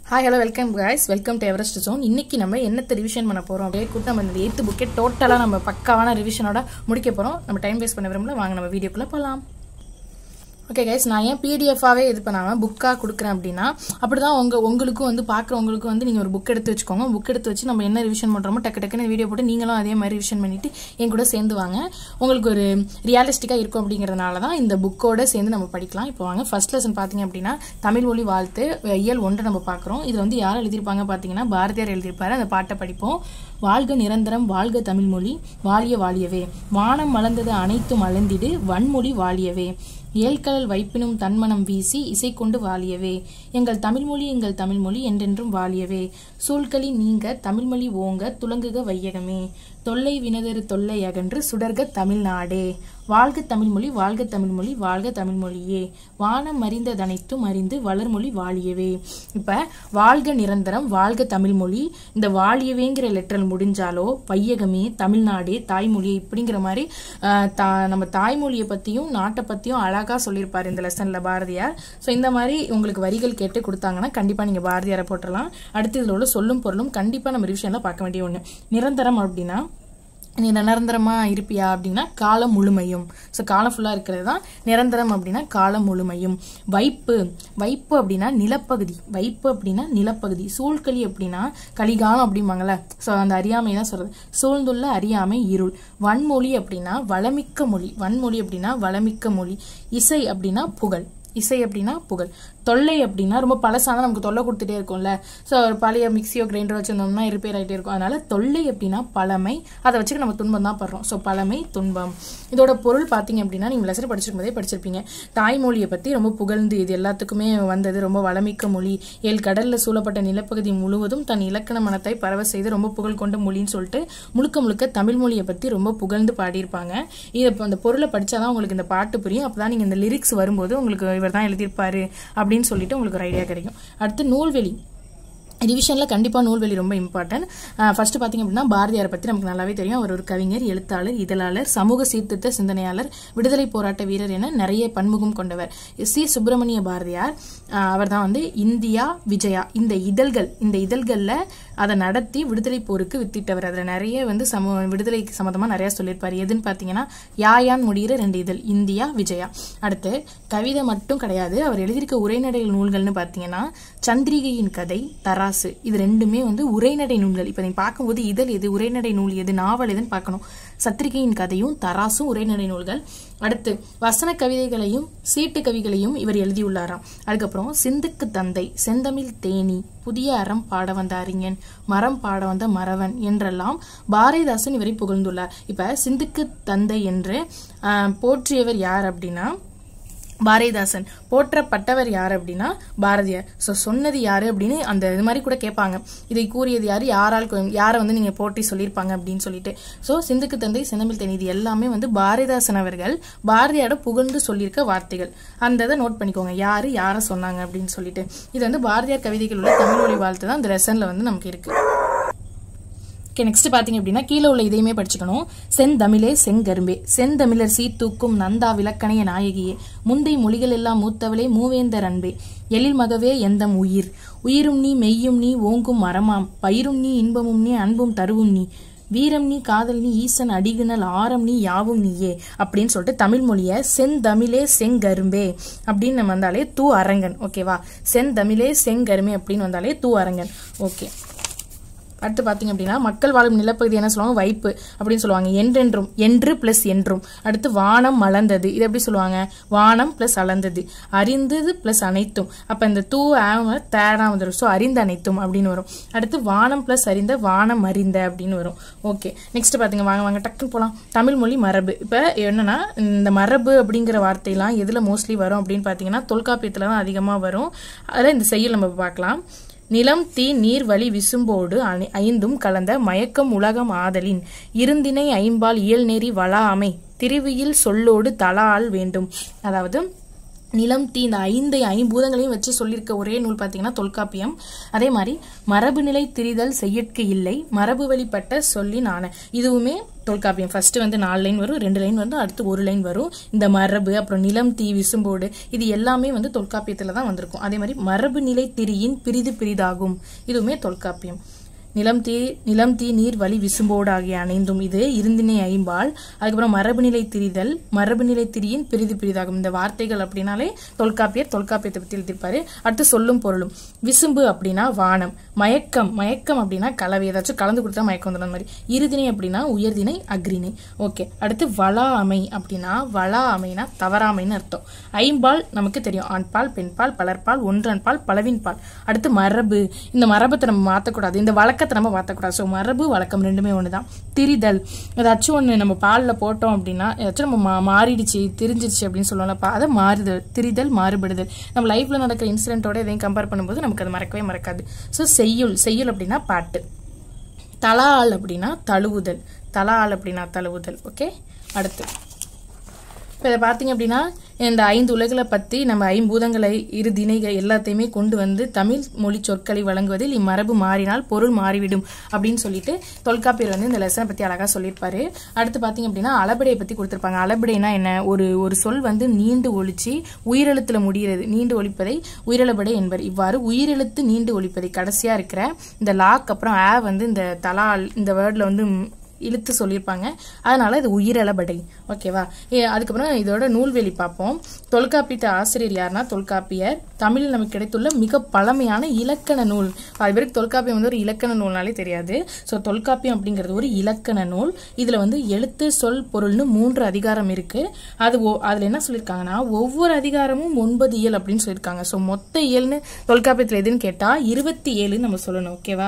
hi hello welcome guys welcome to Everest zone இன்னைக்கு நம்ம என்னத்தை ரிவிஷன் பண்ண போறோம் அப்படியே கூட்டு நம்ம இந்த எய்த்து புக்கே டோட்டலாக நம்ம பக்காவான ரிவிஷனோட முடிக்க போறோம் நம்ம டைம் வேஸ்ட் பண்ண விரும்பல வாங்க நம்ம வீடியோக்குள்ள போகலாம் ஓகே கைஸ் நான் ஏன் பிடிஎஃபாகவே இது பண்ணாமல் புக்காக கொடுக்குறேன் அப்படின்னா அப்படி தான் உங்க உங்களுக்கும் வந்து பார்க்குறவங்களுக்கும் வந்து நீங்கள் ஒரு புக் எடுத்து வச்சுக்கோங்க புக் எடுத்து வச்சு நம்ம என்ன ரிவிஷன் பண்ணுறோமோ டக்கு டக்குன்னு வீடியோ போட்டு நீங்களும் அதே மாதிரி ரிவிஷன் பண்ணிட்டு என் கூட சேர்ந்து வாங்க உங்களுக்கு ஒரு ரியாலிஸ்டிக்காக இருக்கும் அப்படிங்கிறதுனால தான் இந்த புக்கோட சேர்ந்து நம்ம படிக்கலாம் இப்போ வாங்க ஃபர்ஸ்ட் லெசன் பார்த்தீங்க அப்படின்னா தமிழ் மொழி வாழ்த்து இயல் ஒன்றை நம்ம பார்க்குறோம் இது வந்து யார் எழுதியிருப்பாங்க பார்த்தீங்கன்னா பாரதியார் எழுதியிருப்பாரு அந்த பாட்டை படிப்போம் வாழ்க நிரந்தரம் வாழ்க தமிழ்மொழி வாழிய வாழியவே வானம் மலர்ந்தது அனைத்தும் மலர்ந்திடு வன்மொழி வாழியவே ஏழ்கடல் வைப்பினும் தன்மனம் வீசி இசை கொண்டு வாழியவே எங்கள் தமிழ்மொழி எங்கள் தமிழ்மொழி என்றென்றும் வாழியவே சூழ்களி நீங்க தமிழ்மொழி ஓங்க துலங்குக வையகமே தொல்லை வினதரு தொல்லை அகன்று சுடர்க தமிழ்நாடே வாழ்க தமிழ்மொழி வாழ்க தமிழ்மொழி வாழ்க தமிழ்மொழியே வானம் அறிந்ததனைத்தும் அறிந்து வளர்மொழி வாழியவே இப்ப வாழ்க நிரந்தரம் வாழ்க தமிழ்மொழி இந்த வாழியவேங்கிற லெட்டர் முடிஞ்சாலோ வையகமே தமிழ்நாடே தாய்மொழி இப்படிங்கிற மாதிரி ஆஹ், தா- நம்ம தாய்மொழியை பத்தியும் நாட்டை பத்தியும் அழகா சொல்லியிருப்பாரு இந்த லெசன்ல பாரதியார் ஸோ இந்த மாதிரி உங்களுக்கு வரிகள் கேட்டு கொடுத்தாங்கன்னா கண்டிப்பா நீங்க பாரதியாரை போட்டுடலாம் அடுத்து இதுல உள்ள சொல்லும் பொருளும் கண்டிப்பா நம்ம ரிவிஷன்ல பார்க்க வேண்டிய ஒண்ணு நிரந்தரம் அப்படின்னா நீ நிரந்தரமா இருப்பியா அப்படின்னா காலம் முழுமையும் ஸோ காலம் ஃபுல்லா இருக்கிறது தான் நிரந்தரம் அப்படின்னா காலம் முழுமையும் வைப்பு வைப்பு அப்படின்னா நிலப்பகுதி வைப்பு அப்படின்னா நிலப்பகுதி சூழ்களி அப்படின்னா கலிகாலம் அப்படிம்பாங்கல்ல ஸோ அந்த அறியாமை தான் சொல்றது சூழ்ந்துள்ள அறியாமை இருள் வன்மொழி அப்படின்னா வளமிக்க மொழி வன்மொழி அப்படின்னா வளமிக்க மொழி இசை அப்படின்னா புகழ் இசை அப்படின்னா புகழ் தொல்லை அப்படின்னா ரொம்ப பழசான நமக்கு தொல்லை கொடுத்துட்டே இருக்கும்ல ஸோ ஒரு பழைய மிக்சியோ கிரைண்டரோ வச்சிருந்தோம்னா ரிப்பேர் ஆகிட்டே இருக்கும் அதனால தொல்லை அப்படின்னா பழமை அதை வச்சுக்க நம்ம துன்பம் தான் படுறோம் ஸோ பழமை துன்பம் இதோட பொருள் பார்த்தீங்க அப்படின்னா நீங்கள் லெசர் படிச்சிருக்கும் போதே படிச்சிருப்பீங்க தாய்மொழியை பற்றி ரொம்ப புகழ்ந்து இது எல்லாத்துக்குமே வந்தது ரொம்ப வளமிக்க மொழி ஏழு கடல்ல சூழப்பட்ட நிலப்பகுதி முழுவதும் தன் இலக்கண மனத்தை பரவ செய்து ரொம்ப புகழ் கொண்ட மொழின்னு சொல்லிட்டு முழுக்க முழுக்க தமிழ் மொழியை பற்றி ரொம்ப புகழ்ந்து பாடியிருப்பாங்க இது இப்போ அந்த பொருளை படிச்சாதான் உங்களுக்கு இந்த பாட்டு புரியும் அப்பதான் நீங்க இந்த லிரிக்ஸ் வரும்போது உங்களுக்கு இவர் தான் எழுதியிருப்பாரு அப்படின்னு சொல்லிட்டு உங்களுக்கு ஒரு ஐடியா கிடைக்கும் அடுத்து நூல்வெளி ரிவிஷனில் கண்டிப்பாக நூல்வெளி ரொம்ப இம்பார்ட்டன்ட் ஃபர்ஸ்ட் பார்த்தீங்க அப்படின்னா பாரதியாரை பற்றி நமக்கு நல்லாவே தெரியும் அவர் ஒரு கவிஞர் எழுத்தாளர் இதழாளர் சமூக சீர்திருத்த சிந்தனையாளர் விடுதலை போராட்ட வீரர் என நிறைய பன்முகம் கொண்டவர் சி சுப்பிரமணிய பாரதியார் அவர் தான் வந்து இந்தியா விஜயா இந்த இதழ்கள் இந்த இதழ்களில் அதை நடத்தி விடுதலை போருக்கு வித்திட்டவர் அதில் நிறைய வந்து சமூக விடுதலை சம்மந்தமாக நிறைய சொல்லியிருப்பார் எதுன்னு பார்த்தீங்கன்னா யாயான் முடிகிற ரெண்டு இதழ் இந்தியா விஜயா அடுத்து கவிதை மட்டும் கிடையாது அவர் எழுதியிருக்க உரைநடை நூல்கள்னு பார்த்தீங்கன்னா சந்திரிகையின் கதை தராசு இது ரெண்டுமே வந்து உரைநடை நூல்கள் இப்போ நீங்க பார்க்கும்போது இதழ் எது உரைநடை நூல் எது நாவல் எதுன்னு பார்க்கணும் சத்திரிகையின் கதையும் தராசும் உரைநடை நூல்கள் அடுத்து வசன கவிதைகளையும் சீட்டு கவிகளையும் இவர் எழுதியுள்ளாராம் அதுக்கப்புறம் சிந்துக்கு தந்தை செந்தமிழ் தேனி புதிய அறம் பாட வந்த அறிஞன் மரம் பாட வந்த மறவன் என்றெல்லாம் பாரதிதாசன் இவரை புகழ்ந்துள்ளார் இப்ப சிந்துக்கு தந்தை என்று ஆஹ், போற்றியவர் யார் அப்படின்னா பாரதிதாசன் போற்றப்பட்டவர் யார் அப்படின்னா பாரதியார் ஸோ சொன்னது யாரு அப்படின்னு அந்த இது மாதிரி கூட கேட்பாங்க இதை கூறியது யாரு யாரால் கு- யாரை வந்து நீங்க போற்றி சொல்லியிருப்பாங்க அப்படின்னு சொல்லிட்டு ஸோ சிந்துக்கு தந்தை செந்தமிழ் தேனி இது எல்லாமே வந்து பாரதிதாசன் அவர்கள் பாரதியாரோட புகழ்ந்து சொல்லியிருக்க வார்த்தைகள் அந்த இதை நோட் பண்ணிக்கோங்க யாரு யாரை சொன்னாங்க அப்படின்னு சொல்லிட்டு இது வந்து பாரதியார் கவிதைகள் உள்ள தமிழ் மொழி வாழ்த்து தான் இந்த லெசன்ல வந்து நமக்கு இருக்கு ஓகே நெக்ஸ்ட் பாத்தீங்க அப்படின்னா கீழே உள்ள இதையுமே படிச்சுக்கணும் செந்தமிழே செங்கரும்பே செந்தமிழர் சீர்தூக்கும் நந்தா விளக்கணைய நாயகியே முந்தை மொழிகள் எல்லாம் மூத்தவளே மூவேந்தர் அன்பே எழில் மகவே எந்தம் உயிர் உயிரும் நீ மெய்யும் நீ ஓங்கும் மரமாம் பயிரும் நீ இன்பமும் நீ அன்பும் தருவும் நீ வீரம் நீ காதல் நீ ஈசன் அடிகுணல் ஆரம் நீ யாவும் நீயே அப்படின்னு சொல்லிட்டு தமிழ் மொழிய செந்தமிழே செங்கரும்பே அப்படின்னு நம்ம வந்தாலே தூ அரங்கன் ஓகேவா செந்தமிழே செங்கருமே அப்படின்னு வந்தாலே தூ அரங்கன் ஓகே அடுத்து பார்த்தீங்க அப்படின்னா மக்கள் வாழும் நிலப்பகுதி என்ன சொல்லுவாங்க வைப்பு அப்படின்னு சொல்லுவாங்க என்றென்றும் என்று பிளஸ் என்றும் அடுத்து வானம் மலர்ந்தது இது எப்படி சொல்லுவாங்க வானம் பிளஸ் அளந்தது அறிந்தது பிளஸ் அனைத்தும் அப்ப இந்த தூ ஆம தேரா வந்துடும் ஸோ அறிந்த அனைத்தும் அப்படின்னு வரும் அடுத்து வானம் பிளஸ் அறிந்த வானம் அறிந்த அப்படின்னு வரும் ஓகே நெக்ஸ்ட் பாத்தீங்க வாங்க வாங்க டக்குன்னு போலாம் தமிழ் மொழி மரபு இப்ப என்னன்னா இந்த மரபு அப்படிங்கிற வார்த்தையெல்லாம் எதுல மோஸ்ட்லி வரும் அப்படின்னு பாத்தீங்கன்னா தொல்காப்பியத்துல தான் அதிகமா வரும் அதில் இந்த செய்யுள் நம்ம பார்க்கலாம் நிலம் தீ நீர் வழி விசும்போடு அணி- ஐந்தும் கலந்த மயக்கம் உலகம் ஆதலின் இருந்தினை ஐம்பால் இயல் நெறி வளாமை திருவியில் சொல்லோடு தலால் வேண்டும் அதாவது நிலம் தீ இந்த ஐந்து ஐம்பூதங்களையும் வச்சு சொல்லியிருக்க ஒரே நூல் பார்த்தீங்கன்னா தொல்காப்பியம் அதே மாதிரி மரபு நிலை திரிதல் செய்யற்கு இல்லை மரபு வழிப்பட்ட சொல்லின் ஆன இதுவுமே தொல்காப்பியம் ஃபர்ஸ்ட் வந்து நாலு லைன் வரும் ரெண்டு லைன் வந்து அடுத்து ஒரு லைன் வரும் இந்த மரபு அப்புறம் நிலம் தீ விசும்போடு இது எல்லாமே வந்து தொல்காப்பியத்தில் தான் வந்திருக்கும் அதே மாதிரி மரபு நிலை திரியின் பிரிது பிரிதாகும் இதுவுமே தொல்காப்பியம் நிலம் தீ நிலம் தீ நீர் வழி விசும்போடு ஆகிய அனைந்தும் இது இருந்தினை ஐம்பால் அதுக்கப்புறம் மரபுநிலை திரிதல் மரபுநிலை திரியின் பிரிது பிரிதாகும் இந்த வார்த்தைகள் அப்படின்னாலே தொல்காப்பியர் தொல்காப்பியத்தை பற்றி எழுதியிருப்பாரு அடுத்து சொல்லும் பொருளும் விசும்பு அப்படின்னா வானம் மயக்கம் மயக்கம் அப்படின்னா கலவை ஏதாச்சும் கலந்து கொடுத்தா மயக்கம் வந்துடும் அந்த மாதிரி இருதினை அப்படின்னா உயர்தினை அக்ரிணை ஓகே அடுத்து வளா அமை அப்படின்னா வளா அமைனா தவறாமைன்னு அர்த்தம் ஐம்பால் நமக்கு தெரியும் ஆண்பால் பெண்பால் பலர்பால் ஒன்றன்பால் பலவின் பால் அடுத்து மரபு இந்த மரபத்தை நம்ம மாற்றக்கூடாது இந்த வழக்கத்தை நம்ம மாற்றக்கூடாது ஸோ மரபு வழக்கம் ரெண்டுமே ஒன்று தான் திரிதல் ஏதாச்சும் ஒன்று நம்ம பாலில் போட்டோம் அப்படின்னா ஏதாச்சும் நம்ம மா- மாறிடுச்சு திரிஞ்சிருச்சு அப்படின்னு சொல்லுவோம்லப்பா அதை மாறுதல் திரிதல் மாறுபடுதல் நம்ம லைஃப்ல நடக்கிற இன்சிடென்ட்டோட எதையும் கம்பேர் பண்ணும்போது நமக்கு அது மறக்கவே மறக்காது ஸோ செய்யுள் செய்யுள் அப்படின்னா பாட்டு தலால் அப்படின்னா தழுவுதல் தலால் அப்படின்னா தழுவுதல் ஓகே அடுத்து இப்போ இதை பார்த்தீங்க அப்படின்னா இந்த ஐந்து உலகளை பற்றி நம்ம ஐம்பூதங்களை இரு திணைகள் எல்லாத்தையுமே கொண்டு வந்து தமிழ் மொழி சொற்களை வழங்குவதில் இம்மரபு மாறினால் பொருள் மாறிவிடும் அப்படின்னு சொல்லிட்டு தொல்காப்பியர் வந்து இந்த லெசனை பற்றி அழகாக சொல்லியிருப்பாரு அடுத்து பார்த்தீங்க அப்படின்னா அளபடையை பற்றி கொடுத்துருப்பாங்க அளபடைனா என்ன ஒரு ஒரு சொல் வந்து நீண்டு ஒழிச்சு உயிரெழுத்துல முடிகிறது நீண்டு ஒழிப்பதை உயிரெழுபடை என்பர் இவ்வாறு உயிரெழுத்து நீண்டு ஒழிப்பதை கடைசியாக இருக்கிற இந்த லாக் அப்புறம் ஆ வந்து இந்த தலால் இந்த வேர்டில் வந்து ம், இழுத்து சொல்லியிருப்பாங்க அதனால இது உயிரளபடை ஓகேவா ஏ, அதுக்கப்புறம் இதோட நூல்வெளி பார்ப்போம் தொல்காப்பியத்தை ஆசிரியர் யாருன்னா தொல்காப்பியர் தமிழில் நமக்கு கிடைத்துள்ள மிக பழமையான இலக்கண நூல் அது பேருக்கு தொல்காப்பியம் வந்து ஒரு இலக்கண நூல்னாலே தெரியாது ஸோ தொல்காப்பியம் அப்படிங்கிறது ஒரு இலக்கண நூல் இதில் வந்து எழுத்து சொல் பொருள்னு மூன்று அதிகாரம் இருக்கு அது ஒ- அதுல என்ன சொல்லியிருக்காங்கன்னா ஒவ்வொரு அதிகாரமும் ஒன்பது இயல் அப்படின்னு சொல்லியிருக்காங்க ஸோ மொத்த இயல்னு தொல்காப்பியத்தில் எதுன்னு கேட்டா இருபத்தி ஏழுன்னு நம்ம சொல்லணும் ஓகேவா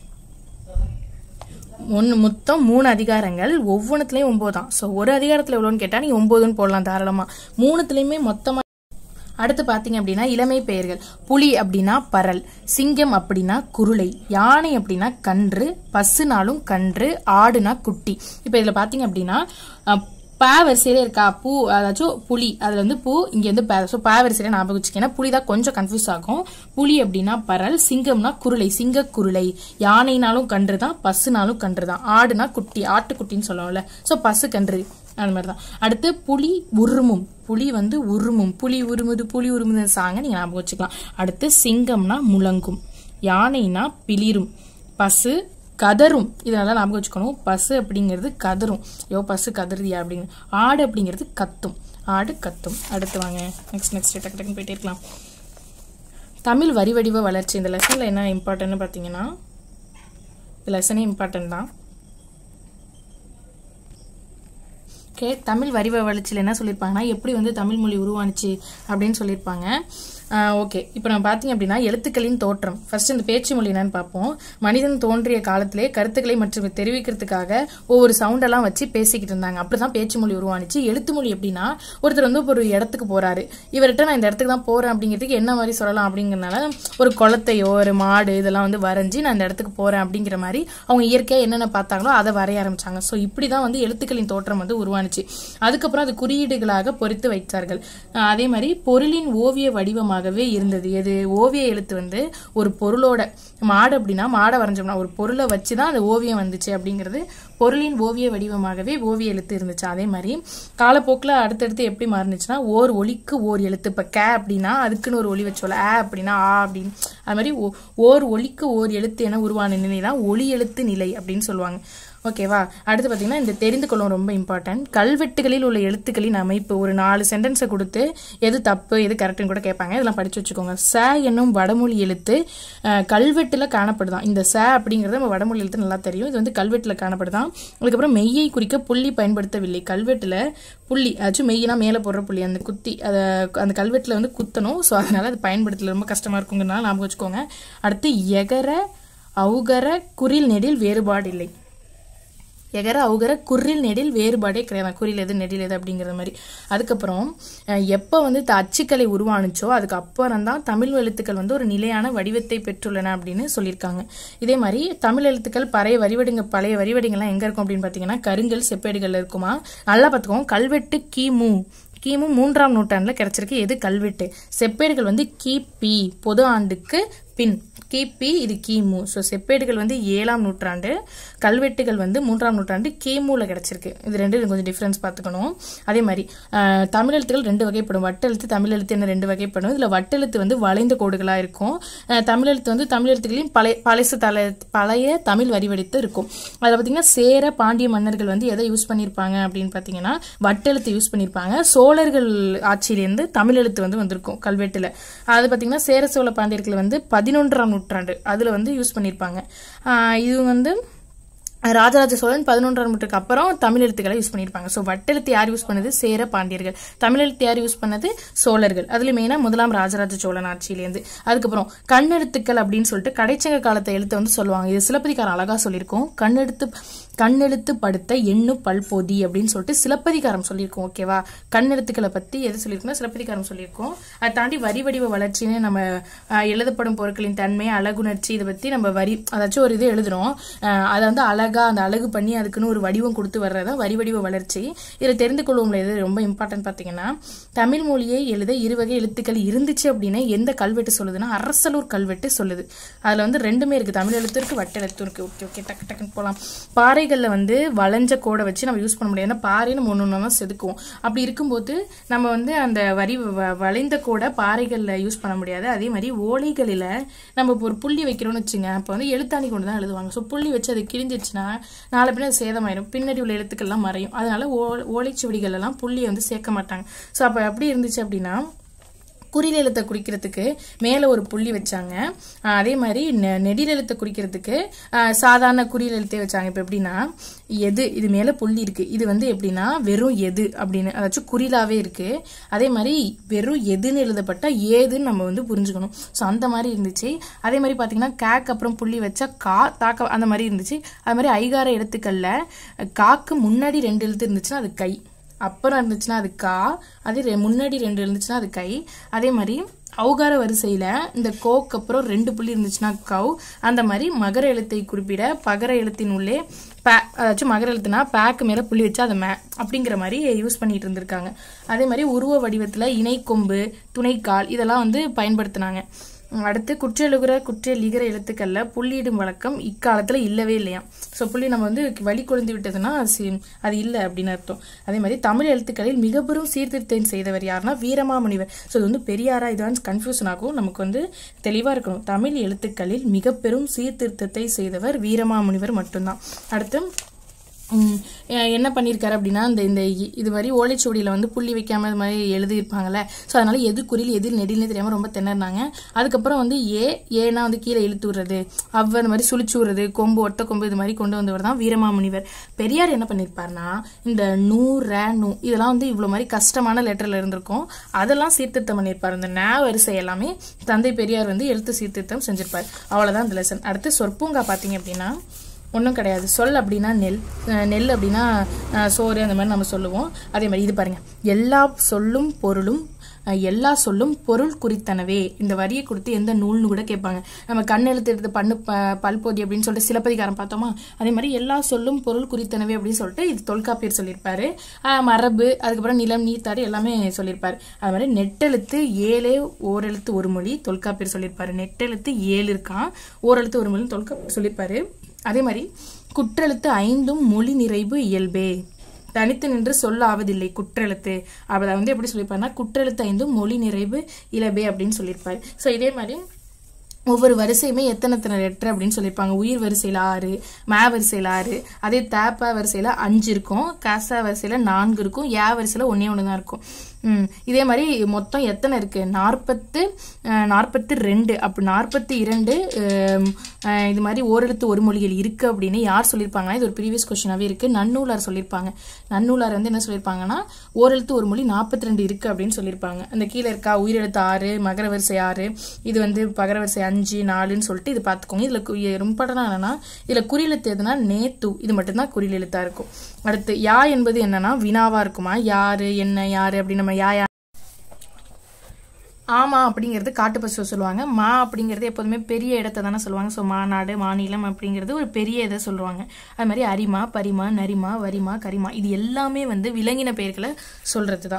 ஒன்று மொத்தம் மூணு அதிகாரங்கள் ஒவ்வொன்றுத்துலேயும் ஒம்பது தான் ஸோ ஒரு அதிகாரத்தில் எவ்வளோன்னு கேட்டால் நீ ஒம்போதுன்னு போடலாம் தாராளமாக மூணுத்துலேயுமே மொத்தமாக அடுத்து பார்த்தீங்க அப்படின்னா இளமை பெயர்கள் புலி அப்படின்னா பரல் சிங்கம் அப்படின்னா குருளை யானை அப்படின்னா கன்று பசுனாலும் கன்று ஆடுனா குட்டி இப்போ இதில் பார்த்தீங்க அப்படின்னா அஹ், ப வரிசையில இருக்கா பூ அதாச்சும் புலி அதுல வந்து பூ இங்க வந்து ப ஸோ ப வரிசையில ஞாபகம் வச்சுக்கேன்னா புலி தான் கொஞ்சம் கன்ஃபியூஸ் ஆகும் புலி அப்படின்னா பரல் சிங்கம்னா குருளை சிங்க குருளை யானைனாலும் கன்று தான் பசுனாலும் கன்று தான் ஆடுனா குட்டி ஆட்டுக்குட்டின்னு சொல்லுவோம்ல ஸோ பசு கன்று அந்த மாதிரி தான் அடுத்து புலி உருமும் புலி வந்து உருமும் புலி உருமுது புலி உருமுது சாங்க நீங்க ஞாபகம் வச்சுக்கலாம் அடுத்து சிங்கம்னா முழங்கும் யானைனா பிளிரும் பசு கதரும் இதெல்லாம் ஞாபகம் வச்சுக்கணும் பசு அப்படிங்கிறது கதரும் யோ பசு கதறுதியா அப்படிங்க ஆடு அப்படிங்கிறது கத்தும் ஆடு கத்தும் அடுத்து வாங்க நெக்ஸ்ட் நெக்ஸ்ட் டக்கு டக்குன்னு போயிட்டே இருக்கலாம் தமிழ் வரி வடிவ வளர்ச்சி இந்த லெசனில் என்ன இம்பார்ட்டன்ட்னு பார்த்தீங்கன்னா இந்த லெசனே இம்பார்ட்டன்ட் தான் ஓகே தமிழ் வரிவ வளர்ச்சியில் என்ன சொல்லியிருப்பாங்கன்னா எப்படி வந்து தமிழ் மொழி உருவானுச்சு அப்படின்னு சொல்லியிருப்பாங்க ஓகே இப்போ நம்ம பார்த்தீங்க அப்படின்னா எழுத்துக்களின் தோற்றம் ஃபர்ஸ்ட் இந்த பேச்சு மொழி என்னன்னு பார்ப்போம் மனிதன் தோன்றிய காலத்திலே கருத்துக்களை மற்றும் தெரிவிக்கிறதுக்காக ஒவ்வொரு சவுண்டெல்லாம் வச்சு பேசிக்கிட்டு இருந்தாங்க அப்படிதான் பேச்சு மொழி உருவானுச்சு எழுத்து மொழி எப்படின்னா ஒருத்தர் வந்து ஒரு இடத்துக்கு போறாரு இவர்கிட்ட நான் இந்த இடத்துக்கு தான் போறேன் அப்படிங்கிறதுக்கு என்ன மாதிரி சொல்லலாம் அப்படிங்கறதுனால ஒரு குளத்தையோ ஒரு மாடு இதெல்லாம் வந்து வரைஞ்சி நான் இந்த இடத்துக்கு போறேன் அப்படிங்கிற மாதிரி அவங்க இயற்கையாக என்னென்ன பார்த்தாங்களோ அதை வரைய ஆரம்பிச்சாங்க ஸோ இப்படி தான் வந்து எழுத்துக்களின் தோற்றம் வந்து உருவானுச்சு அதுக்கப்புறம் அது குறியீடுகளாக பொறித்து வைத்தார்கள் அஹ் அதே மாதிரி பொருளின் ஓவிய வடிவமாகவே இருந்தது எது ஓவிய எழுத்து வந்து ஒரு பொருளோட மாடு அப்படின்னா மாடை வரைஞ்சோம்னா ஒரு பொருளை வச்சு தான் அந்த ஓவியம் வந்துச்சு அப்படிங்கிறது பொருளின் ஓவிய வடிவமாகவே ஓவிய எழுத்து இருந்துச்சு அதே மாதிரி காலப்போக்கில் அடுத்தடுத்து எப்படி மாறுனுச்சுன்னா ஓர் ஒலிக்கு ஓர் எழுத்து இப்போ கே அப்படின்னா அதுக்குன்னு ஒரு ஒலி வச்சோல ஆ அப்படின்னா ஆ அப்படின்னு அது மாதிரி ஓ- ஓர் ஒலிக்கு ஓர் எழுத்து என உருவான நிலை தான் ஒலி எழுத்து நிலை அப்படின்னு சொல்லுவாங்க ஓகேவா அடுத்து பார்த்தீங்கன்னா இந்த தெரிந்து கொள்ளும் ரொம்ப இம்பார்ட்டன்ட் கல்வெட்டுகளில் உள்ள எழுத்துக்களின் அமைப்பு ஒரு நாலு சென்டென்ஸை கொடுத்து எது தப்பு எது கரெக்டுன்னு கூட கேட்பாங்க இதெல்லாம் படிச்சு வச்சுக்கோங்க ச என்னும் வடமொழி எழுத்து அஹ், கல்வெட்டுல காணப்படுதான் இந்த ச அப்படிங்கிறது நம்ம வடமொழி எழுத்து நல்லா தெரியும் இது வந்து கல்வெட்டுல காணப்படுதான் அதுக்கப்புறம் மெய்யை குறிக்க புள்ளி பயன்படுத்தவில்லை கல்வெட்டுல புள்ளி அதாச்சும் மெய்யினா மேலே போடுற புள்ளி அந்த குத்தி அதை அந்த கல்வெட்டுல வந்து குத்தணும் ஸோ அதனால அது பயன்படுத்தல ரொம்ப கஷ்டமா இருக்குங்கிறனால ஞாபகம் வச்சுக்கோங்க அடுத்து எகர அவுகர குரில் நெடில் வேறுபாடு இல்லை எகர அவுகர குரில் நெடில் வேறுபாடே கிடையாது குறில் எது நெடில் எது அப்படிங்கிற மாதிரி அதுக்கப்புறம் அஹ், எப்போ வந்து இந்த அச்சுக்கலை உருவானுச்சோ அதுக்கு அப்புறம் தான் தமிழ் எழுத்துக்கள் வந்து ஒரு நிலையான வடிவத்தை பெற்றுள்ளன அப்படின்னு சொல்லியிருக்காங்க இதே மாதிரி தமிழ் எழுத்துக்கள் பழைய வரிவடிங்க பழைய வரிவடிங்கள்லாம் எங்க இருக்கும் அப்படின்னு பார்த்தீங்கன்னா கருங்கல் செப்பேடுகள்ல இருக்குமா நல்லா பார்த்துக்கோங்க கல்வெட்டு கிமு கிமு மூன்றாம் நூற்றாண்டில் கிடைச்சிருக்கு எது கல்வெட்டு செப்பேடுகள் வந்து கிபி பொது ஆண்டுக்கு பின் கிபி இது கிமு ஸோ செப்பேடுகள் வந்து ஏழாம் நூற்றாண்டு கல்வெட்டுகள் வந்து மூன்றாம் நூற்றாண்டு கிமுல கிடைச்சிருக்கு இது ரெண்டு கொஞ்சம் டிஃப்ரென்ஸ் பார்த்துக்கணும் அதே மாதிரி அஹ், தமிழ் எழுத்துக்கள் ரெண்டு வகைப்படும் வட்டெழுத்து தமிழ் எழுத்து என்ன ரெண்டு வகைப்படும் இதில் வட்டெழுத்து வந்து வளைந்த கோடுகளாக இருக்கும் அஹ், தமிழ் எழுத்து வந்து தமிழ் எழுத்துக்களையும் பழைய பழசு தலை பழைய தமிழ் வரிவடித்து இருக்கும் அதில் பார்த்தீங்கன்னா சேர பாண்டிய மன்னர்கள் வந்து எதை யூஸ் பண்ணியிருப்பாங்க அப்படின்னு பார்த்தீங்கன்னா வட்டெழுத்து யூஸ் பண்ணியிருப்பாங்க சோழர்கள் ஆட்சியிலேருந்து தமிழ் எழுத்து வந்து வந்திருக்கும் கல்வெட்டில் அது பார்த்தீங்கன்னா சேர சோழ பாண்டியர்கள் வந்து பதினொன்றாம் நூற்றாண்டு அதில் வந்து யூஸ் பண்ணியிருப்பாங்க ஆஹ் இது வந்து ராஜராஜ சோழன் பதினொன்றாம் நூற்றுக்கு அப்புறம் தமிழ் எழுத்துக்களை யூஸ் பண்ணியிருப்பாங்க ஸோ வட்டெழுத்து யார் யூஸ் பண்ணது சேர பாண்டியர்கள் தமிழ் எழுத்து யார் யூஸ் பண்ணது சோழர்கள் அதுல மெயினாக முதலாம் ராஜராஜ சோழன் ஆட்சியிலேருந்து அதுக்கப்புறம் கண்ணெழுத்துக்கள் அப்படின்னு சொல்லிட்டு கடைச்சங்க காலத்தை எழுத்தை வந்து சொல்லுவாங்க இது சிலப்பதிகாரம் அழகா சொல்லியிருக்கோம் கண்ணெழுத்து கண்ணெழுத்து படுத்த எண்ணு பல்பொதி அப்படின்னு சொல்லிட்டு சிலப்பதிகாரம் சொல்லியிருக்கோம் ஓகேவா கண்ணெழுத்துக்களை பத்தி எது சொல்லியிருக்கோம் சிலப்பதிகாரம் சொல்லியிருக்கோம் அதை தாண்டி வரி வடிவ வளர்ச்சின்னு நம்ம ஆஹ், எழுதப்படும் பொருட்களின் தன்மை அழகுணர்ச்சி இதை பத்தி நம்ம வரி அதாச்சும் ஒரு இது எழுதுறோம் ஆஹ், அதை வந்து அழகா அந்த அழகு பண்ணி அதுக்குன்னு ஒரு வடிவம் கொடுத்து வர்றதா வரி வடிவ வளர்ச்சி இதில் தெரிந்து கொள்வோம்ல இது ரொம்ப இம்பார்ட்டன்ட் பார்த்தீங்கன்னா தமிழ் மொழியை எழுத இருவகை எழுத்துக்கள் இருந்துச்சு அப்படின்னு எந்த கல்வெட்டு சொல்லுதுன்னா அரசலூர் கல்வெட்டு சொல்லுது அதுல வந்து ரெண்டுமே இருக்கு தமிழ் எழுத்து இருக்கு வட்ட எழுத்து இருக்கு ஓகே ஓகே டக்கு டக்குன்னு போகலாம் பாறைகளில் வந்து வளைஞ்ச கோடை வச்சு நம்ம யூஸ் பண்ண முடியாது ஏன்னா பாறையை நம்ம ஒன்று ஒன்று தான் செதுக்குவோம் அப்படி இருக்கும்போது நம்ம வந்து அந்த வரி வ- வளைந்த கோடை பாறைகளில் யூஸ் பண்ண முடியாது அதே மாதிரி ஓலைகளில் நம்ம இப்போ ஒரு புள்ளி வைக்கிறோம்னு வச்சுங்க அப்போ வந்து எழுத்தாணி கொண்டு தான் எழுதுவாங்க ஸோ புள்ளி வச்சு அது கிழிஞ்சிச்சுன்னா நாளை பின்ன அது சேதமாயிரும் பின்னாடி உள்ள எழுத்துக்கள்லாம் மறையும் அதனால ஓ ஓலைச்சுவடிகள் எல்லாம் புள்ளியை வந்து சேர்க்க மாட்டாங்க ஸோ அப்போ எப்படி இருந்துச்சு அப்படின்னா குறில் எழுத்தை குறிக்கிறதுக்கு மேலே ஒரு புள்ளி வச்சாங்க ஆஹ் அதே மாதிரி நெ- நெடில் எழுத்தை குறிக்கிறதுக்கு ஆஹ் சாதாரண குறில் எழுத்தே வச்சாங்க இப்போ எப்படின்னா எது இது மேலே புள்ளி இருக்கு இது வந்து எப்படின்னா வெறும் எது அப்படின்னு அதாச்சும் குறிலாவே இருக்கு அதே மாதிரி வெறும் எதுன்னு எழுதப்பட்ட ஏதுன்னு நம்ம வந்து புரிஞ்சுக்கணும் ஸோ அந்த மாதிரி இருந்துச்சு அதே மாதிரி பார்த்தீங்கன்னா கேக் அப்புறம் புள்ளி வச்சா கா தாக்க அந்த மாதிரி இருந்துச்சு அது மாதிரி ஐகார எழுத்துக்கள்ல காக்கு முன்னாடி ரெண்டு எழுத்து இருந்துச்சுன்னா அது கை அப்புறம் இருந்துச்சுன்னா அது கா அதே ரெ- முன்னாடி ரெண்டு இருந்துச்சுன்னா அது கை அதே மாதிரி ஔகார வரிசையில இந்த கோக்கு அப்புறம் ரெண்டு புள்ளி இருந்துச்சுன்னா கவ் அந்த மாதிரி மகர எழுத்தை குறிப்பிட பகர எழுத்தின் உள்ளே பே அதாச்சும் மகர எழுத்துனா பேக்கு மேல புள்ளி வச்சா அதை மே அப்படிங்கிற மாதிரி யூஸ் பண்ணிட்டு இருந்திருக்காங்க அதே மாதிரி உருவ வடிவத்துல இணைக்கொம்பு துணைக்கால் இதெல்லாம் வந்து பயன்படுத்தினாங்க அடுத்து குற்றெழுகிற குற்றலிகிற எழுத்துக்கள்ல புள்ளியிடும் வழக்கம் இக்காலத்துல இல்லவே இல்லையா ஸோ புள்ளி நம்ம வந்து வழி கொழுந்து விட்டதுன்னா அது சி- அது இல்லை அப்படின்னு அர்த்தம் அதே மாதிரி தமிழ் எழுத்துக்களில் மிக பெரும் சீர்திருத்தம் செய்தவர் யாருன்னா வீரமாமுனிவர் ஸோ இது வந்து பெரியாரா இதான் கன்ஃபியூஷன் ஆகும் நமக்கு வந்து தெளிவா இருக்கணும் தமிழ் எழுத்துக்களில் மிக பெரும் சீர்திருத்தத்தை செய்தவர் வீரமாமுனிவர் மட்டும்தான் அடுத்து ம், எ- என்ன பண்ணியிருக்காரு அப்படின்னா இந்த இந்த இ- இது மாதிரி ஓலைச்சுவடியில் வந்து புள்ளி வைக்காம இது மாதிரி எழுதியிருப்பாங்கல்ல ஸோ அதனால எது குறில் எது நெடில்னு தெரியாம ரொம்ப திணறினாங்க அதுக்கப்புறம் வந்து ஏ ஏனா வந்து கீழே இழுத்து விடுறது அவ் அந்த மாதிரி சுழிச்சு விடுறது கொம்பு ஒட்ட கொம்பு இது மாதிரி கொண்டு வந்தவர் தான் வீரமாமுனிவர் பெரியார் என்ன பண்ணியிருப்பாருன்னா இந்த நூ ரே நூ இதெல்லாம் வந்து இவ்வளோ மாதிரி கஷ்டமான லெட்டர்ல இருந்திருக்கும் அதெல்லாம் சீர்திருத்தம் பண்ணியிருப்பார் இந்த நே வரிசை எல்லாமே தந்தை பெரியார் வந்து எழுத்து சீர்திருத்தம் செஞ்சிருப்பார் அவ்வளவுதான் இந்த லெசன் அடுத்து சொற்பூங்கா பார்த்தீங்க அப்படின்னா ஒன்றும் கிடையாது சொல் அப்படின்னா நெல் அஹ் நெல் அப்படின்னா அஹ் சோறு அந்த மாதிரி நம்ம சொல்லுவோம் அதே மாதிரி இது பாருங்க எல்லா சொல்லும் பொருளும் அஹ் எல்லா சொல்லும் பொருள் குறித்தனவே இந்த வரியை கொடுத்து எந்த நூல்னு கூட கேட்பாங்க நம்ம கண் எழுத்து எடுத்து பண்ணு ப- பல்பொதி அப்படின்னு சொல்லிட்டு சிலப்பதிகாரம் பார்த்தோமா அதே மாதிரி எல்லா சொல்லும் பொருள் குறித்தனவே அப்படின்னு சொல்லிட்டு இது தொல்காப்பியர் சொல்லியிருப்பாரு அஹ் மரபு அதுக்கப்புறம் நிலம் நீத்தாடு எல்லாமே சொல்லியிருப்பாரு அது மாதிரி நெட்டெழுத்து ஏழே ஓரெழுத்து ஒரு மொழி தொல்காப்பியர் சொல்லியிருப்பாரு நெட்டெழுத்து ஏழு இருக்கான் ஓரெழுத்து ஒரு மொழி தொல்காப்பியர் சொல்லியிருப்பாரு அதே மாதிரி குற்றெழுத்து ஐந்தும் மொழி நிறைவு இயல்பே தனித்து நின்று சொல்ல ஆவதில்லை குற்றெழுத்து அதை வந்து எப்படி சொல்லியிருப்பாருன்னா குற்றெழுத்து ஐந்தும் மொழி நிறைவு இலபே அப்படின்னு சொல்லியிருப்பாரு ஸோ இதே மாதிரி ஒவ்வொரு வரிசையுமே எத்தனை எத்தனை லெட்டர் அப்படின்னு சொல்லியிருப்பாங்க உயிர் வரிசையில் ஆறு மே வரிசையில் ஆறு அதே தேப்பா வரிசையில் அஞ்சு இருக்கும் காசா வரிசையில் நான்கு இருக்கும் ஏ வரிசையில் ஒன்றே ஒன்று தான் இருக்கும் ம், இதே மாதிரி மொத்தம் எத்தனை இருக்கு நாற்பத்து அஹ், நாற்பத்து ரெண்டு அப்படி நாற்பத்தி இரண்டு அஹ், அஹ், இது மாதிரி ஓரெழுத்து ஒரு மொழிகள் இருக்கு அப்படின்னு யார் சொல்லியிருப்பாங்கன்னா இது ஒரு ப்ரீவியஸ் கொஸ்டினாவே இருக்கு நன்னூலார் சொல்லியிருப்பாங்க நன்னூலார் வந்து என்ன சொல்லியிருப்பாங்கன்னா ஓரெழுத்து ஒரு மொழி நாற்பத்தி ரெண்டு இருக்கு அப்படின்னு சொல்லியிருப்பாங்க அந்த கீழே இருக்கா உயிரெழுத்து ஆறு மகர வரிசை ஆறு இது வந்து பகர வரிசை அஞ்சு நாலுன்னு சொல்லிட்டு இது பார்த்துக்கோங்க இதுல கு- ரொம்ப இம்பார்ட்டன்டா என்னன்னா இதுல குறியெழுத்து எதுனா நேத்து இது மட்டும்தான் குறில் எழுத்தா இருக்கும் அடுத்து யா என்பது என்னன்னா வினாவா இருக்குமா யாரு என்ன யாரு அப்படின்னு நம்ம யா யா ஆமா அப்படிங்கிறது காட்டு பசு சொல்லுவாங்க மா அப்படிங்கிறது எப்போதுமே பெரிய இடத்த தானே சொல்லுவாங்க ஸோ மாநாடு மாநிலம் அப்படிங்கிறது ஒரு பெரிய இதை சொல்லுவாங்க அது மாதிரி அரிமா பரிமா நரிமா வரிமா கரிமா இது எல்லாமே வந்து விலங்கின பெயர்களை சொல்றது தான்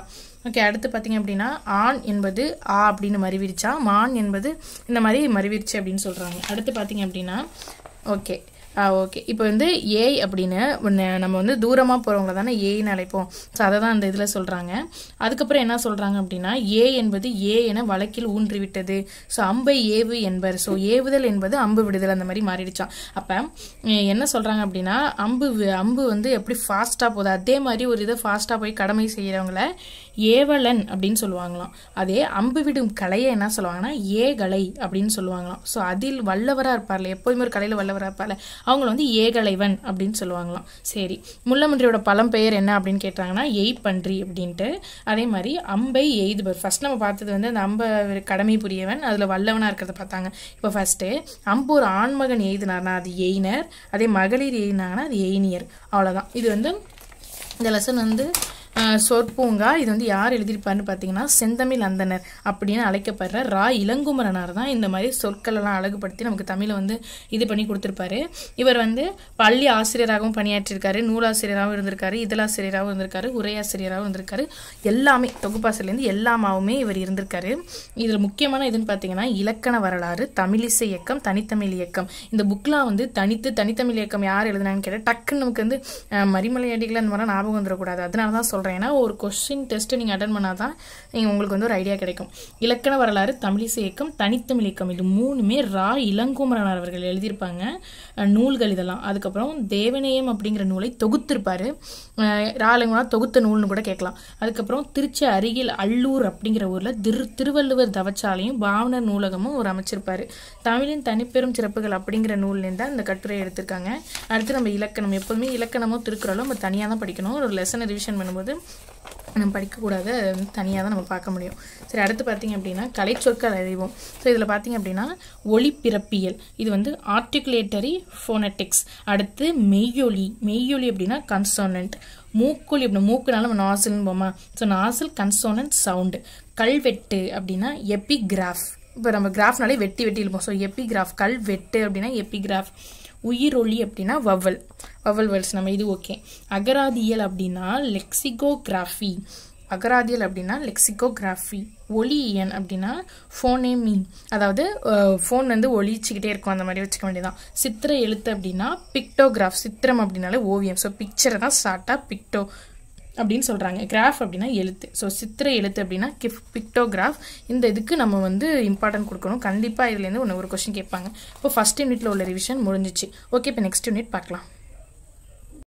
ஓகே அடுத்து பார்த்தீங்க அப்படின்னா ஆண் என்பது ஆ அப்படின்னு மறிவிரிச்சா மான் என்பது இந்த மாதிரி மறிவிரிச்சு அப்படின்னு சொல்கிறாங்க அடுத்து பார்த்தீங்க அப்படின்னா ஓகே ஆ ஓகே இப்போ வந்து ஏய் அப்படின்னு ஒன்று நம்ம வந்து தூரமாக போகிறவங்கள தானே ஏன்னு அழைப்போம் ஸோ அதை தான் அந்த இதில் சொல்கிறாங்க அதுக்கப்புறம் என்ன சொல்கிறாங்க அப்படின்னா ஏ என்பது ஏ என வழக்கில் ஊன்றி விட்டது ஸோ அம்பை ஏவு என்பர் ஸோ ஏவுதல் என்பது அம்பு விடுதல் அந்த மாதிரி மாறிடுச்சான் அப்போ என்ன சொல்கிறாங்க அப்படின்னா அம்பு வி- அம்பு வந்து எப்படி ஃபாஸ்ட்டாக போகுது அதே மாதிரி ஒரு இதை ஃபாஸ்ட்டாக போய் கடமை செய்கிறவங்கள ஏவலன் அப்படின்னு சொல்லுவாங்களாம் அதே அம்பு விடும் கலையை என்ன சொல்லுவாங்கன்னா ஏகலை அப்படின்னு சொல்லுவாங்களாம் ஸோ அதில் வல்லவராக இருப்பார்ல எப்போதுமே ஒரு கலையில் வல்லவராக இருப்பார்ல அவங்கள வந்து ஏகலைவன் அப்படின்னு சொல்லுவாங்களாம் சரி முள்ளமன்றியோட பழம் பெயர் என்ன அப்படின்னு கேட்டாங்கன்னா எய்ப்பன்றி அப்படின்ட்டு அதே மாதிரி அம்பை எய்துபவர் ஃபர்ஸ்ட் நம்ம பார்த்தது வந்து அந்த அம்பை கடமை புரியவன் அதில் வல்லவனாக இருக்கிறத பார்த்தாங்க இப்போ ஃபர்ஸ்ட்டு அம்பு ஒரு ஆண்மகன் எய்தினார்னா அது எய்னர் அதே மகளிர் எய்தினாங்கன்னா அது எய்னியர் அவ்வளோதான் இது வந்து இந்த லெசன் வந்து அஹ், சொற்பூங்கா இது வந்து யார் எழுதியிருப்பாருன்னு பார்த்தீங்கன்னா செந்தமிழ் அந்தனர் அப்படின்னு அழைக்கப்படுற ரா இளங்குமரனார் தான் இந்த மாதிரி சொற்கள் எல்லாம் அழகுபடுத்தி நமக்கு தமிழை வந்து இது பண்ணி கொடுத்துருப்பாரு இவர் வந்து பள்ளி ஆசிரியராகவும் பணியாற்றியிருக்காரு நூலாசிரியராகவும் இருந்திருக்காரு இதழாசிரியராகவும் இருந்திருக்காரு உரையாசிரியராகவும் இருந்திருக்காரு எல்லாமே தொகுப்பாசிரியர்லேருந்து எல்லாமாவுமே இவர் இருந்திருக்காரு இதில் முக்கியமான இதுன்னு பார்த்தீங்கன்னா இலக்கண வரலாறு தமிழிசை இயக்கம் தனித்தமிழ் இயக்கம் இந்த புக்லாம் வந்து தனித்து தனித்தமிழ் இயக்கம் யார் எழுதுனான்னு கேட்டால் டக்குன்னு நமக்கு வந்து அஹ், மரிமலை அடிகள் அந்த மாதிரிலாம் ஞாபகம் வந்துடக்கூடாது அதனால தான் சொல்கிறேன் ஏன்னா ஒரு கொஸ்டின் டெஸ்ட்டு நீங்கள் அட்டன் பண்ணால் தான் நீங்கள் உங்களுக்கு வந்து ஒரு ஐடியா கிடைக்கும் இலக்கண வரலாறு தமிழிசை இயக்கம் தனித்தமிழ் இயக்கம் இது மூணுமே ரா இளங்குமரனார் அவர்கள் எழுதியிருப்பாங்க அஹ், நூல்கள் இதெல்லாம் அதுக்கப்புறம் தேவநேயம் அப்படிங்கிற நூலை தொகுத்திருப்பாரு அஹ், ரா இளங்குமரனார் தொகுத்த நூல்னு கூட கேட்கலாம் அதுக்கப்புறம் திருச்சி அருகில் அல்லூர் அப்படிங்கிற ஊரில் திரு திருவள்ளுவர் தவச்சாலையும் பாவனர் நூலகமும் ஒரு அமைச்சிருப்பாரு தமிழின் தனிப்பெரும் சிறப்புகள் அப்படிங்கிற நூல்லேருந்து தான் இந்த கட்டுரை எடுத்திருக்காங்க அடுத்து நம்ம இலக்கணம் எப்போதுமே இலக்கணமோ திருக்குறளோ நம்ம தனியாக தான் படிக்கணும் ஒரு லெசனை ரிவிஷன் பண்ணும்போது நம்ம படிக்கக்கூடாது அது வந்து தனியாக தான் நம்ம பார்க்க முடியும் சரி அடுத்து பார்த்தீங்க அப்படின்னா கலைச்சொற்கள் அறிவோம் ஸோ இதில் பார்த்தீங்க அப்படின்னா ஒளிப்பிறப்பியல் இது வந்து ஆர்டிகுலேட்டரி ஃபோனட்டிக்ஸ் அடுத்து மெய்யொலி மெய்யொலி அப்படின்னா கன்சோனன்ட் மூக்கொலி அப்படின்னா மூக்குனால நம்ம நாசில்னு போமா ஸோ நாசில் கன்சோனன்ட் சவுண்டு கல்வெட்டு அப்படின்னா எபிகிராஃப் இப்போ நம்ம கிராஃப்னாலே வெட்டி வெட்டி இருப்போம் ஸோ எபிகிராஃப் கல் வெட்டு அப்படின்னா எபிகிராஃப் உயிரொலி அப்படின்னா வவல் வவல் வேர்ட்ஸ் நம்ம இது ஓகே அகராதியல் அப்படின்னா லெக்சிகோகிராஃபி அகராதியல் அப்படின்னா லெக்சிகோகிராஃபி ஒலியன் அப்படின்னா ஃபோனேமி அதாவது ஃபோன் வந்து ஒலிச்சுக்கிட்டே இருக்கும் அந்த மாதிரி வச்சுக்க வேண்டியதான் சித்திர எழுத்து அப்படின்னா பிக்டோகிராஃப் சித்திரம் அப்படின்னாலே ஓவியம் ஸோ பிக்சரை தான் ஷார்ட்டாக பிக்டோ அப்படின்னு சொல்கிறாங்க கிராஃப் அப்படின்னா எழுத்து ஸோ சித்திர எழுத்து அப்படின்னா கிஃப் பிக்டோகிராஃப் இந்த இதுக்கு நம்ம வந்து இம்பார்ட்டன்ட் கொடுக்கணும் கண்டிப்பாக இதுலேருந்து ஒன்று ஒரு கொஸ்டின் கேட்பாங்க இப்போ ஃபஸ்ட் யூனிட்டில் உள்ள ரிவிஷன் முடிஞ்சிச்சு ஓகே இப்போ நெக்ஸ்ட் யூனிட் பார்க்கலாம்